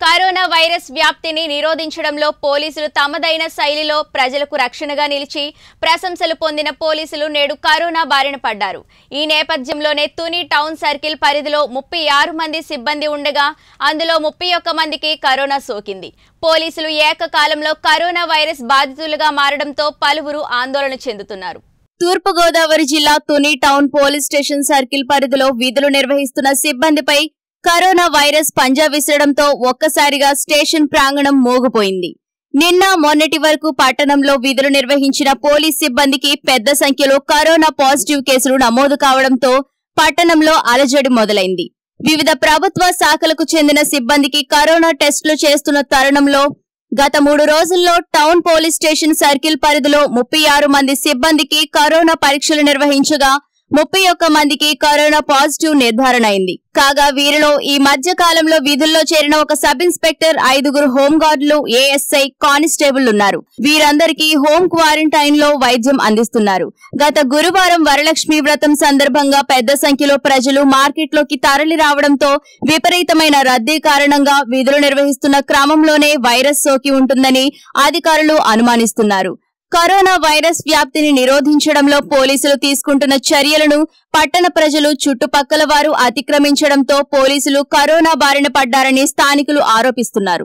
corona virus వ్యాప్తిని నిరోధించడంలో పోలీసులు తమదైన శైలిలో ప్రజలకు రక్షణగా నిలిచి ప్రశంసలు పొందిన పోలీసులు నేడు కరోనా బారిన పడ్డారు ఈ నేపథ్యంలోనే తుని టౌన్ సర్కిల్ పరిధిలో ముప్పై ఆరు మంది సిబ్బంది ఉండగా అందులో ముప్పై ఒక్క మందికి కరోనా సోకింది పోలీసులు ఏకకాలంలో కరోనా వైరస్ బాధితులుగా మారడంతో పలువురు ఆందోళన చెందుతున్నారు తూర్పుగోదావరి జిల్లా Tuni town police station circle పరిధిలో విధులు నిర్వహిస్తున్న సిబ్బందిపై కరోనా వైరస్ పంజా విసరడంతో ఒక్కసారిగా స్టేషన్ ప్రాంగణం మోగిపోయింది నిన్న మొన్నటి వరకు పట్టణంలో విధులు నిర్వహించిన పోలీస్ సిబ్బందికి పెద్ద సంఖ్యలో కరోనా పాజిటివ్ కేసులు నమోదు కావడంతో పట్టణంలో అలజడి మొదలైంది వివిధ ప్రభుత్వ శాఖలకు చెందిన సిబ్బందికి కరోనా టెస్టులు చేస్తున్న తరుణంలో గత మూడు రోజుల్లో టౌన్ పోలీస్ స్టేషన్ సర్కిల్ పరిధిలో ముప్పై ఆరు మంది సిబ్బందికి కరోనా పరీక్షలు నిర్వహించగా ముప్పై ఒక్క మందికి కరోనా పాజిటివ్ నిర్ధారణ అయింది కాగా వీరిలో ఈ మధ్య కాలంలో విధుల్లో చేరిన ఒక సబ్ ఇన్స్పెక్టర్ ఐదుగురు హోంగార్డులు ఏఎస్ఐ కానిస్టేబుల్ ఉన్నారు వీరందరికీ హోం క్వారంటైన్ లో వైద్యం అందిస్తున్నారు గత గురువారం వరలక్ష్మి వ్రతం సందర్భంగా పెద్ద సంఖ్యలో ప్రజలు మార్కెట్లోకి తరలి రావడంతో విపరీతమైన రద్దీ కారణంగా విధులు నిర్వహిస్తున్న క్రమంలోనే వైరస్ సోకి ఉంటుందని అధికారులు అనుమానిస్తున్నారు కరోనా వైరస్ వ్యాప్తిని నిరోధించడంలో పోలీసులు తీసుకుంటున్న చర్యలను పట్టణ ప్రజలు చుట్టుపక్కల వారు అతిక్రమించడంతో పోలీసులు కరోనా బారిన పడ్డారని స్థానికులు ఆరోపిస్తున్నారు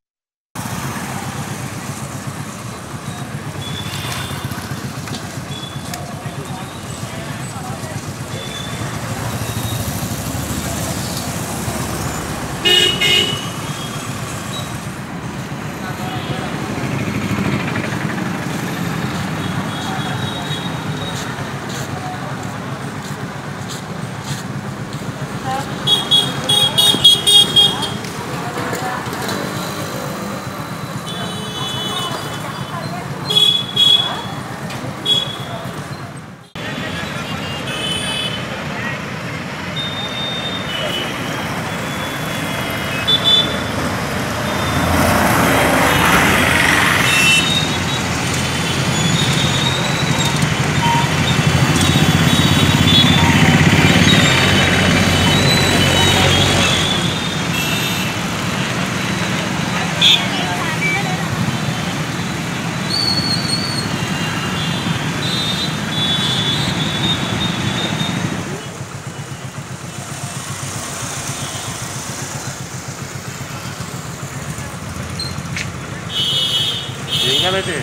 ఏం కాదండి